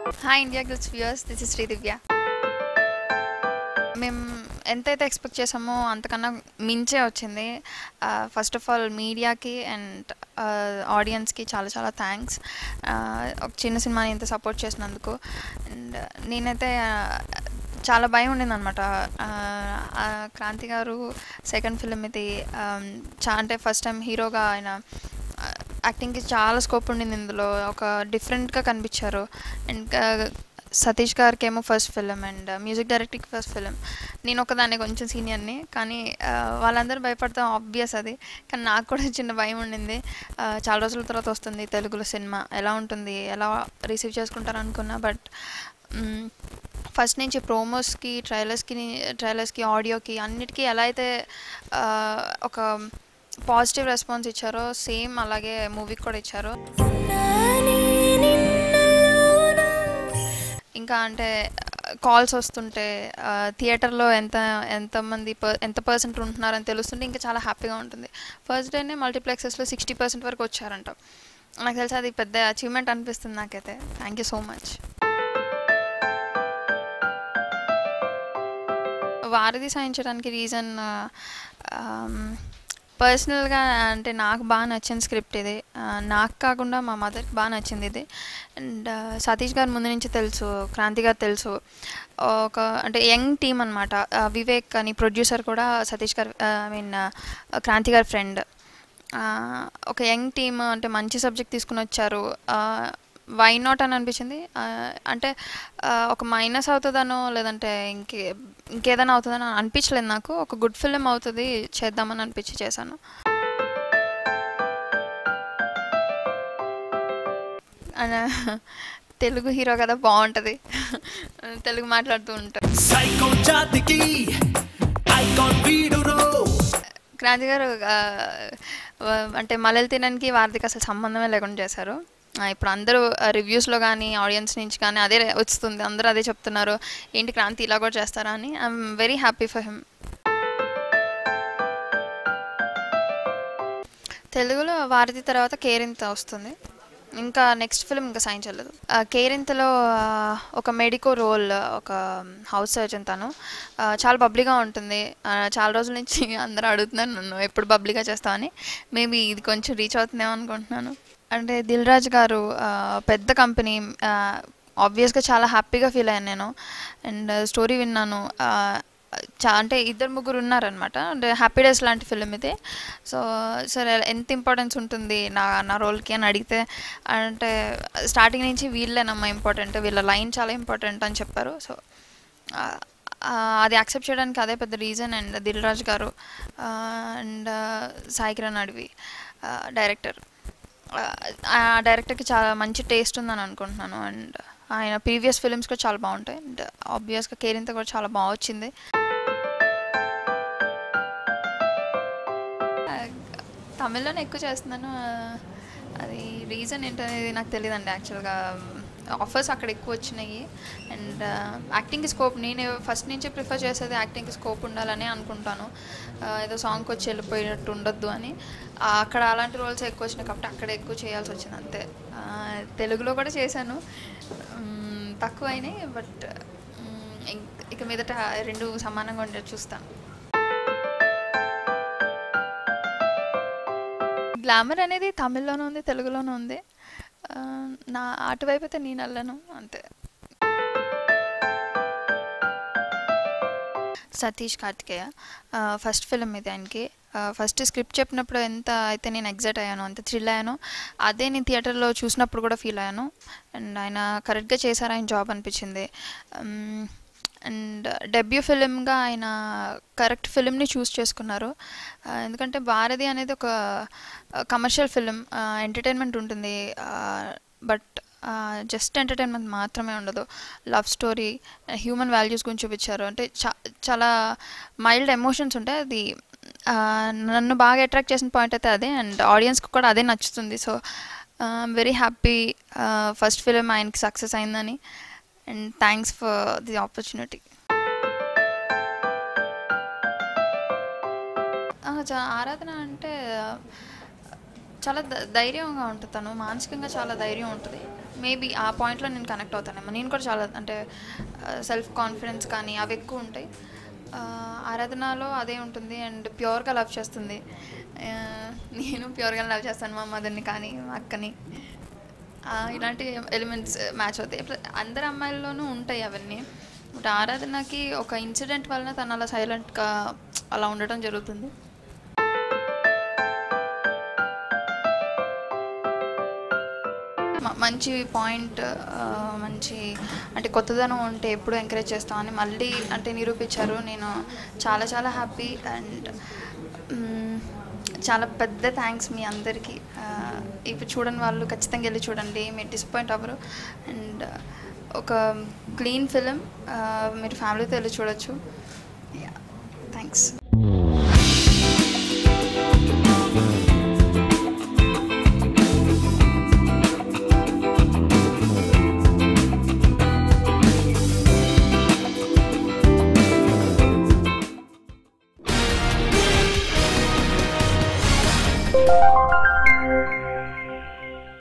hi India glitz viewers this is Sridivya మేము ఎంతైతే expect చేసామో అంతకన్నా మించే వచ్చింది ఫస్ట్ ఆఫ్ ఆల్ మీడియాకి అండ్ ఆడియన్స్కి చాలా చాలా థ్యాంక్స్ ఒక చిన్న సినిమాని ఇంత సపోర్ట్ చేసినందుకు అండ్ నేనైతే uh, చాలా భయం ఉండింది అనమాట క్రాంతి గారు సెకండ్ ఫిలిం ఇది um, చా అంటే ఫస్ట్ టైం హీరోగా ఆయన యాక్టింగ్కి చాలా స్కోప్ ఉండింది ఇందులో ఒక డిఫరెంట్గా కనిపించారు అండ్ సతీష్ గారికి ఏమో ఫస్ట్ ఫిలిం అండ్ మ్యూజిక్ డైరెక్టర్కి ఫస్ట్ ఫిలిం నేను ఒకదాన్ని కొంచెం సీనియర్ని కానీ ఆ, వాళ్ళందరూ భయపడతాం ఆబ్వియస్ అది కానీ నాకు కూడా చిన్న భయం ఉండింది ఆ, చాలా రోజుల తర్వాత వస్తుంది తెలుగులో సినిమా ఎలా ఉంటుంది ఎలా రిసీవ్ చేసుకుంటారు అనుకున్నా బట్ ఫస్ట్ నుంచి ప్రోమోస్కి ట్రైలర్స్కి ట్రైలర్స్కి ఆడియోకి అన్నిటికీ ఎలా అయితే ఆ, ఒక పాజిటివ్ రెస్పాన్స్ ఇచ్చారో సేమ్ అలాగే మూవీకి కూడా ఇచ్చారు ఇంకా అంటే కాల్స్ వస్తుంటే థియేటర్లో ఎంత ఎంతమంది పర్ ఎంత పర్సెంట్ ఉంటున్నారని తెలుస్తుంటే ఇంకా చాలా హ్యాపీగా ఉంటుంది ఫస్ట్ డేనే మల్టీప్లెక్సెస్లో సిక్స్టీ పర్సెంట్ వరకు వచ్చారంట నాకు తెలిసి అది పెద్ద అచీవ్మెంట్ అనిపిస్తుంది నాకైతే థ్యాంక్ యూ సో మచ్ వారధి సాయించడానికి రీజన్ పర్సనల్గా అంటే నాకు బాగా నచ్చిన స్క్రిప్ట్ ఇది ఆ, నాకు కాకుండా మా మదర్కి బాగా నచ్చింది ఇది అండ్ సతీష్ గారు ముందు నుంచి తెలుసు క్రాంతి గారు తెలుసు ఒక అంటే యంగ్ టీమ్ అనమాట వివేక్ అని ప్రొడ్యూసర్ కూడా సతీష్ గారు ఐ మీన్ క్రాంతి గారి ఫ్రెండ్ ఒక యంగ్ టీమ్ అంటే మంచి సబ్జెక్ట్ తీసుకుని వచ్చారు వై నాట్ అని అనిపించింది ఆ, అంటే ఆ, ఒక మైనస్ అవుతుందనో లేదంటే ఇంకే ఇంకేదైనా అవుతుందనో అనిపించలేదు నాకు ఒక గుడ్ ఫిలిం అవుతుంది చేద్దామని అనిపించి చేశాను అన- తెలుగు హీరో కదా బాగుంటుంది తెలుగు మాట్లాడుతూ ఉంటారు సైకో జాతికి ఐకాన్ వీడురో క్రాంతి గారు ఆ, వ- అంటే మలయాళ తినడానికి వారిదికి అసలు సంబంధమే లేకుండా చేశారు ఆ, ఇప్పుడు అందరూ రివ్యూస్లో కానీ ఆడియన్స్ నుంచి కానీ అదే వస్తుంది అందరూ అదే చెప్తున్నారు ఏంటి క్రాంతి ఇలా కూడా చేస్తారా అని I'm very happy for him తెలుగులో వారధి తర్వాత కేరింత వస్తుంది ఇంకా నెక్స్ట్ ఫిలిం ఇంకా సాయించలేదు ఆ, కేరింతలో ఆ, ఒక మెడికో రోల్ ఒక హౌస్ సర్జన్ తను ఆ, చాలా బబ్లీగా ఉంటుంది ఆ, చాలా రోజుల నుంచి అందరూ అడుగుతున్నారు నన్ను ఎప్పుడు బబ్లీగా చేస్తామని మేబీ ఇది కొంచెం రీచ్ అవుతుందేమో అనుకుంటున్నాను అంటే దిల్ రాజు గారు ఆ, పెద్ద కంపెనీ ఆబ్వియస్గా చాలా హ్యాపీగా ఫీల్ అయ్యాను నేను అండ్ స్టోరీ విన్నాను ఆ, చా అంటే ఇద్దరు ముగ్గురు ఉన్నారనమాట అంటే హ్యాపీ డేస్ లాంటి ఫిలిం ఇది సో సరే ఎంత ఇంపార్టెన్స్ ఉంటుంది నా నా రోల్కి అని అడిగితే అంటే స్టార్టింగ్ నుంచి వీళ్ళేనమ్మా ఇంపార్టెంట్ వీళ్ళ లైన్ చాలా ఇంపార్టెంట్ అని చెప్పారు సో ఆ, ఆ, అది యాక్సెప్ట్ చేయడానికి అదే పెద్ద రీజన్ అండ్ దిల్ రాజు గారు అండ్ సాయి కిరణ్ అడవి డైరెక్టర్ ఆ డైరెక్టర్కి చాలా మంచి టేస్ట్ ఉందని అనుకుంటున్నాను అండ్ ఆయన ప్రీవియస్ ఫిలిమ్స్ కూడా చాలా బాగుంటాయి అండ్ ఆబ్వియస్గా కేరింత కూడా చాలా బాగా వచ్చింది ఆ, తమిళ్లోనే ఎక్కువ చేస్తున్నాను ఆ, అది రీజన్ ఏంటనేది నాకు తెలియదండి యాక్చువల్గా ఆఫర్స్ అక్కడ ఎక్కువ వచ్చినాయి అండ్ యాక్టింగ్కి స్కోప్ నేను ఫస్ట్ నుంచి ప్రిఫర్ చేసేది యాక్టింగ్కి స్కోప్ ఉండాలని అనుకుంటాను ఆ, ఏదో సాంగ్కి వచ్చి వెళ్ళిపోయినట్టు ఉండొద్దు అని ఆ, అక్కడ అలాంటి రోల్స్ ఎక్కువ వచ్చినాయి కాబట్టి అక్కడ ఎక్కువ చేయాల్సి వచ్చింది అంతే ఆ, తెలుగులో కూడా చేశాను మ్, తక్కువ అయినాయి బట్ ఇక మీదట రెండు సమానంగా ఉండే చూస్తాను గ్లామర్ అనేది తమిళ్లోనూ ఉంది తెలుగులోనూ ఉంది ఆ, నా అటువైపు అయితే నేను వెళ్ళను అంతే సతీష్ కార్తికేయ ఫస్ట్ ఫిలిం ఇది ఆయనకి ఫస్ట్ స్క్రిప్ట్ చెప్పినప్పుడు ఎంత అయితే నేను ఎగ్జైట్ అయ్యాను అంత థ్రిల్ అయ్యాను అదే నేను థియేటర్లో చూసినప్పుడు కూడా ఫీల్ అయ్యాను అండ్ ఆయన కరెక్ట్గా చేశారు ఆయన జాబ్ అనిపించింది అండ్ డెబ్యూ ఫిలింగా ఆయన కరెక్ట్ ఫిలింని చూస్ చేసుకున్నారు ఆ, ఎందుకంటే భారతి అనేది ఒక కమర్షియల్ ఫిలిం ఎంటర్టైన్మెంట్ ఉంటుంది బట్ జస్ట్ ఎంటర్టైన్మెంట్ మాత్రమే ఉండదు లవ్ స్టోరీ హ్యూమన్ వాల్యూస్ గురించి చూపించారు అంటే చా చాలా మైల్డ్ ఎమోషన్స్ ఉంటాయి అది ఆ, నన్ను బాగా అట్రాక్ట్ చేసిన పాయింట్ అయితే అదే అండ్ ఆడియన్స్కి కూడా అదే నచ్చుతుంది so I'm very happy first film ఆయనకి సక్సెస్ అయిందని and thanks for the opportunity Aradhana అంటే చాలా ధ- ధైర్యంగా ఉంటుంది తను మానసికంగా చాలా ధైర్యం ఉంటుంది మేబీ ఆ పాయింట్లో నేను కనెక్ట్ అవుతానేమో నేను కూడా చాలా అంటే సెల్ఫ్ కాన్ఫిడెన్స్ కానీ అవి ఎక్కువ ఉంటాయి ఆ, ఆరాధనలో అదే ఉంటుంది అండ్ ప్యూర్గా లవ్ చేస్తుంది ఆ, నేను ప్యూర్గా లవ్ చేస్తాను మా మదర్ని కానీ మా అక్కని ఆ, ఇలాంటి ఎలిమెంట్స్ మ్యాచ్ అవుతాయి ఇప్పుడు అందరి అమ్మాయిల్లోనూ ఉంటాయి అవన్నీ బట్ ఆరాధనకి ఒక ఇన్సిడెంట్ వలన తను అలా సైలెంట్గా అలా ఉండటం జరుగుతుంది మ- మంచి పాయింట్ మంచి అంటే కొత్తదనం ఉంటే ఎప్పుడు ఎంకరేజ్ చేస్తామని మళ్ళీ అంటే నిరూపించారు నేను చాలా చాలా హ్యాపీ అండ్ చాలా పెద్ద థ్యాంక్స్ మీ అందరికీ ఆ, ఇప్పుడు చూడని వాళ్ళు ఖచ్చితంగా వెళ్ళి చూడండి మీరు డిసప్పాయింట్ అవ్వరు అండ్ ఒక క్లీన్ ఫిలిం మీరు ఫ్యామిలీతో వెళ్ళి చూడొచ్చు థ్యాంక్స్ Thank